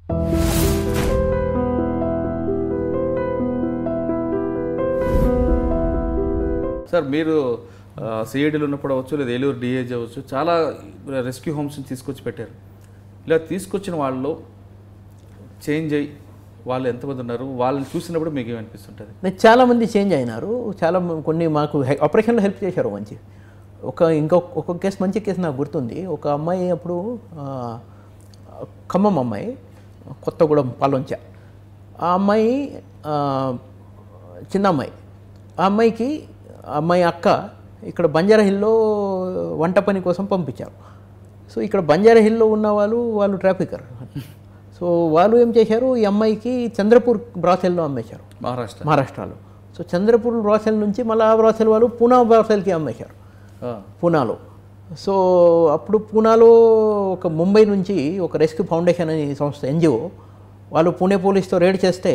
Sir మీరు సిఐడిలో ఉన్నప్పుడు అవ్వచ్చు లేదా ఏలూరు డిఏజీ అవ్వచ్చు చాలా రెస్క్యూ హోమ్స్ని తీసుకొచ్చి పెట్టారు ఇలా తీసుకొచ్చిన వాళ్ళు చేంజ్ అయ్యి వాళ్ళు ఎంతమంది ఉన్నారు వాళ్ళని చూసినప్పుడు మీకు ఏమనిపిస్తుంటుంది నేను చాలామంది చేంజ్ అయినారు చాలా మ- కొన్ని మాకు హె- ఆపరేషన్లో హెల్ప్ చేశారు మంచి ఒక ఇంకొక ఒక కేసు మంచి కేసు నాకు గుర్తుంది ఒక అమ్మాయి అప్పుడు ఆ, ఖమ్మం అమ్మాయి కొత్తగూడెం పాలొంచ ఆ అమ్మాయి ఆ, చిన్న అమ్మాయి ఆ అమ్మాయికి ఆ అమ్మాయి అక్క ఇక్కడ బంజారా హిల్లో వంట పని కోసం పంపించారు సో ఇక్కడ బంజారా హిల్లో ఉన్న వాళ్ళు వాళ్ళు ట్రాఫికర్ సో వాళ్ళు ఏం చేశారు ఈ అమ్మాయికి చంద్రపూర్ బ్రాసెల్లో అమ్మేశారు మహారాష్ట్ర మహారాష్ట్రలో సో చంద్రపూర్ బ్రాసెల్ నుంచి మళ్ళీ ఆ బ్రాసెల్ వాళ్ళు పూనా బ్రాసెల్కి అమ్మేశారు ఆ, పూనాలో సో అప్పుడు పూనాలో ఒక ముంబై నుంచి ఒక రెస్క్యూ ఫౌండేషన్ అనే సంస్థ ఎన్జిఓ వాళ్ళు పూణే పోలీస్తో రేడ్ చేస్తే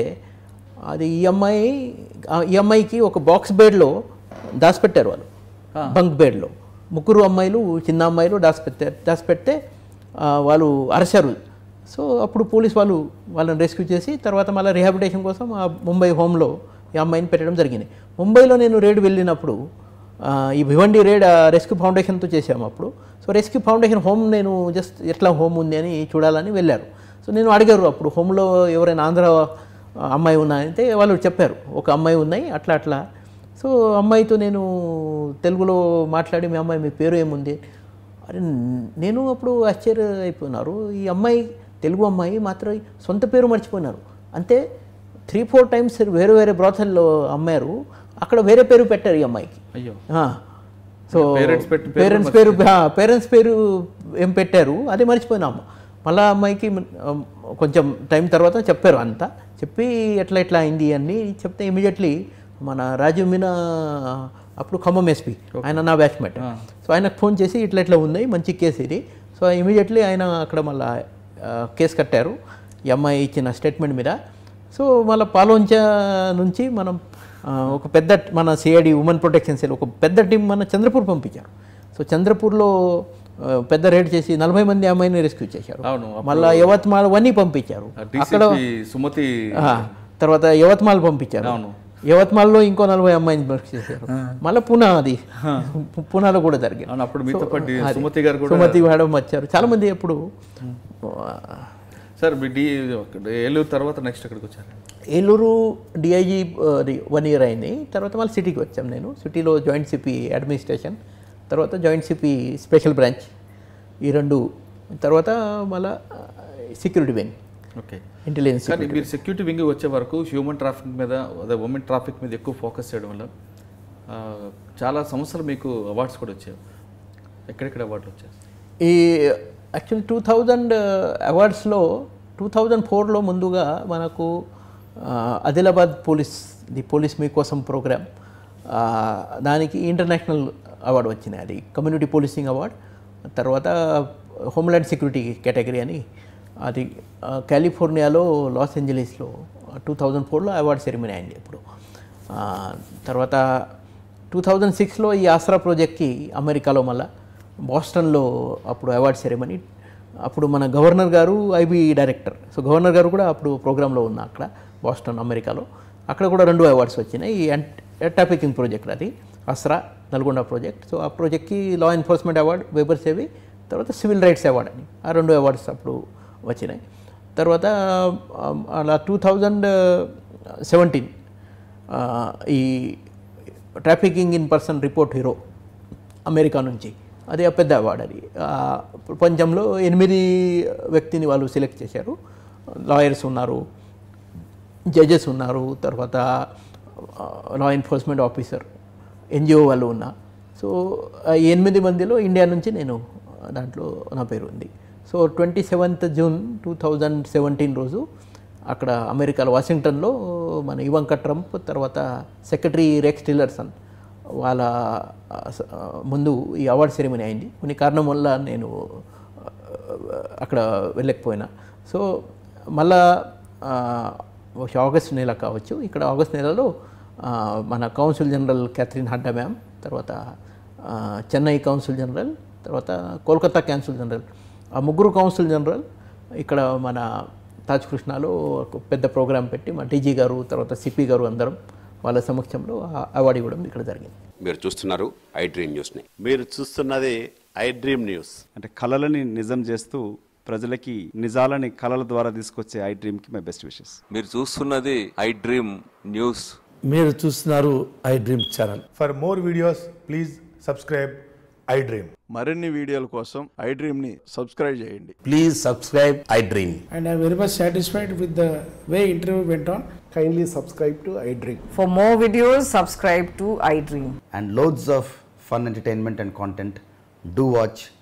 అది ఈ అమ్మాయి ఆ ఈ అమ్మాయికి ఒక బాక్స్ బెడ్లో దాచిపెట్టారు వాళ్ళు బంక్ బెడ్లో ముగ్గురు అమ్మాయిలు చిన్న అమ్మాయిలు దాచిపెట్టారు దాచిపెడితే ఆ, వాళ్ళు అరసారు సో అప్పుడు పోలీస్ వాళ్ళు వాళ్ళని రెస్క్యూ చేసి తర్వాత మళ్ళీ రిహాబిలిటేషన్ కోసం ఆ ముంబై హోమ్లో ఈ అమ్మాయిని పెట్టడం జరిగింది ముంబైలో నేను రేడ్ వెళ్ళినప్పుడు ఆ, ఈ భివండి రేడ్ ఆ రెస్క్యూ ఫౌండేషన్తో చేసాము అప్పుడు సో రెస్క్యూ ఫౌండేషన్ హోమ్ నేను జస్ట్ ఎట్లా హోమ్ ఉంది అని చూడాలని వెళ్ళారు సో నేను అడిగారు అప్పుడు హోమ్లో ఎవరైనా ఆంధ్ర అమ్మాయి ఉన్నాయంటే వాళ్ళు చెప్పారు ఒక అమ్మాయి ఉన్నాయి అట్లా అట్లా సో అమ్మాయితో నేను తెలుగులో మాట్లాడి మీ అమ్మాయి మీ పేరు ఏముంది అరే నేను అప్పుడు ఆశ్చర్య అయిపోయినారు ఈ అమ్మాయి తెలుగు అమ్మాయి మాత్రం సొంత పేరు మర్చిపోయినారు అంతే త్రీ ఫోర్ టైమ్స్ వేరే వేరే బ్రాథల్లో అమ్మారు అక్కడ వేరే పేరు పెట్టారు ఈ అమ్మాయికి అయ్యో ఆ. సో Parents పెట్టిన పేరు పేరెంట్స్ పేరు పేరెంట్స్ పేరు ఏం పెట్టారు అది మర్చిపోయినాము మళ్ళా అమ్మాయికి ఆ, కొంచెం టైం తర్వాత చెప్పారు అంతా చెప్పి ఎట్లా ఎట్లా అయింది అని చెప్తే ఇమీడియట్లీ మన రాజీవ్ మీనా అప్పుడు ఖమ్మం ఎస్పీ ఆయన నా బ్యాచ్మేట్ సో ఆయనకు ఫోన్ చేసి ఇట్లా ఇట్లా ఉన్నాయి మంచి కేసు ఇది సో ఇమీడియట్లీ ఆయన అక్కడ మళ్ళా ఆ, కేసు కట్టారు ఈ అమ్మాయి ఇచ్చిన స్టేట్మెంట్ మీద సో మళ్ళీ పాలోంచ నుంచి మనం ఆ, ఒక పెద్ద మన సిఐడి ఉమెన్ ప్రొటెక్షన్ సెల్ ఒక పెద్ద టీం మన చంద్రపూర్ పంపించారు సో చంద్రపూర్లో ఆ, పెద్ద రేడ్ చేసి నలభై మంది అమ్మాయిని రెస్క్యూ చేశారు అవును మళ్ళీ యవత్మాల్ అవన్నీ పంపించారు అక్కడ డీసీపీ సుమతి ఆ, తర్వాత యవత్మాల్ పంపించారు అవును. యవత్మాల్లో ఇంకో నలభై అమ్మాయిని రెస్క్యూ చేశారు మళ్ళీ పూనా అది పూనాలో కూడా జరిగింది అవును అప్పుడు మీతో పాటు అది. సుమతి గారు కూడా సుమతి మేడం వచ్చారు చాలా మంది అప్పుడు సార్ మీ డి ఏలూరు తర్వాత నెక్స్ట్ ఎక్కడికి వచ్చారు ఏలూరు డిఐజీ వన్ ఇయర్ అయింది తర్వాత మళ్ళీ సిటీకి వచ్చాం నేను సిటీలో జాయింట్ సిపి అడ్మినిస్ట్రేషన్ తర్వాత జాయింట్ సిపి స్పెషల్ బ్రాంచ్ ఈ రెండు తర్వాత మళ్ళా సెక్యూరిటీ వింగ్ ఓకే ఇంటెలిజెన్స్ కానీ మీరు సెక్యూరిటీ వింగ్ వచ్చే వరకు హ్యూమన్ ట్రాఫిక్ మీద అదే ఉమెన్ ట్రాఫిక్ మీద ఎక్కువ ఫోకస్ చేయడం వల్ల ఆ, చాలా సంవత్సరాలు మీకు అవార్డ్స్ కూడా వచ్చాయి ఎక్కడెక్కడ అవార్డులు వచ్చాయి ఈ యాక్చువల్లీ టూ థౌజండ్ అవార్డ్స్లో టూ థౌజండ్ ఫోర్లో ముందుగా మనకు ఆ, ఆదిలాబాద్ పోలీస్ ది పోలీస్ మీకోసం ప్రోగ్రామ్ దానికి ఇంటర్నేషనల్ అవార్డు వచ్చినాయి అది కమ్యూనిటీ పోలీసింగ్ అవార్డ్ తర్వాత హోమ్ల్యాండ్ సెక్యూరిటీ కేటగిరీ అని అది ఆ, కాలిఫోర్నియాలో లాస్ ఏంజలీస్లో టూ థౌజండ్ ఫోర్లో అవార్డ్ సెరమనీ అయింది ఇప్పుడు ఆ, తర్వాత టూ థౌజండ్ సిక్స్లో ఈ ఆసరా ప్రాజెక్ట్కి అమెరికాలో మళ్ళా బాస్టన్లో అప్పుడు అవార్డ్ సెరమనీ అప్పుడు మన గవర్నర్ గారు ఐబీ డైరెక్టర్ సో గవర్నర్ గారు కూడా అప్పుడు ప్రోగ్రాంలో ఉన్న అక్కడ బాస్టన్ అమెరికాలో అక్కడ కూడా రెండు అవార్డ్స్ వచ్చినాయి ఈ ట్రాఫికింగ్ ప్రాజెక్ట్ అది అస్రా నల్గొండ ప్రాజెక్ట్ సో ఆ ప్రాజెక్ట్కి లా ఎన్ఫోర్స్మెంట్ అవార్డ్ వేబర్ సేవి తర్వాత సివిల్ రైట్స్ అవార్డ్ అని ఆ రెండు అవార్డ్స్ అప్పుడు వచ్చినాయి తర్వాత ఆ, అలా టూ థౌజండ్ సెవెంటీన్ ఈ trafficking in person report hero America నుంచి అది ఆ పెద్ద అవార్డు అది ఆ, ప్రపంచంలో ఎనిమిది వ్యక్తిని వాళ్ళు సెలెక్ట్ చేశారు లాయర్స్ ఉన్నారు జడ్జెస్ ఉన్నారు తర్వాత లా ఎన్ఫోర్స్మెంట్ ఆఫీసర్ ఎన్జిఓ వాళ్ళు ఉన్నా సో ఆ ఎనిమిది మందిలో ఇండియా నుంచి నేను దాంట్లో నా పేరు ఉంది so twenty seventh June two thousand seventeen రోజు అక్కడ అమెరికాలో వాషింగ్టన్లో మన ఇవంక ట్రంప్ తర్వాత సెక్రటరీ రెక్స్ టిల్లర్సన్ వాళ్ళ ఆ, స- ఆ, ముందు ఈ అవార్డ్ సెరమనీ అయింది కొన్ని కారణం వల్ల నేను ఆ, అక్కడ వెళ్ళకపోయినా సో మళ్ళా ఆ, బహుశా ఆగస్ట్ నెల కావచ్చు ఇక్కడ ఆగస్ట్ నెలలో ఆ, మన council general Catherine Hadda ma'am తర్వాత ఆ, చెన్నై కౌన్సిల్ జనరల్ తర్వాత కోల్కతా కౌన్సిల్ జనరల్ ఆ ముగ్గురు కౌన్సిల్ జనరల్ ఇక్కడ మన తాజ్ కృష్ణలో ఒక పెద్ద ప్రోగ్రాం పెట్టి మా టీజీ గారు తర్వాత సిపి గారు అందరం వాళ్ళ సమక్షంలో ఆ అవార్డు ఇవ్వడం ఇక్కడ జరిగింది మీరు చూస్తున్నారు ఐ డ్రీమ్ న్యూస్ని మీరు చూస్తున్నది ఐ డ్రీమ్ న్యూస్ అంటే కళలని నిజం చేస్తూ ప్రజలకి నిజాలని కళల ద్వారా తీసుకొచ్చే ఐ డ్రీమ్కి మై బెస్ట్ విషెస్ మీరు చూస్తున్నది ఐ డ్రీమ్ న్యూస్ మీరు చూస్తున్నారు iDream channel For more videos, please subscribe iDream. మరిన్ని వీడియోల కోసం ఐ డ్రీమ్ని సబ్స్క్రైబ్ చేయండి please subscribe iDream and I'm very much satisfied with the way interview went on. Kindly subscribe to iDream. For more videos, subscribe to iDream. and loads of fun entertainment and content, do watch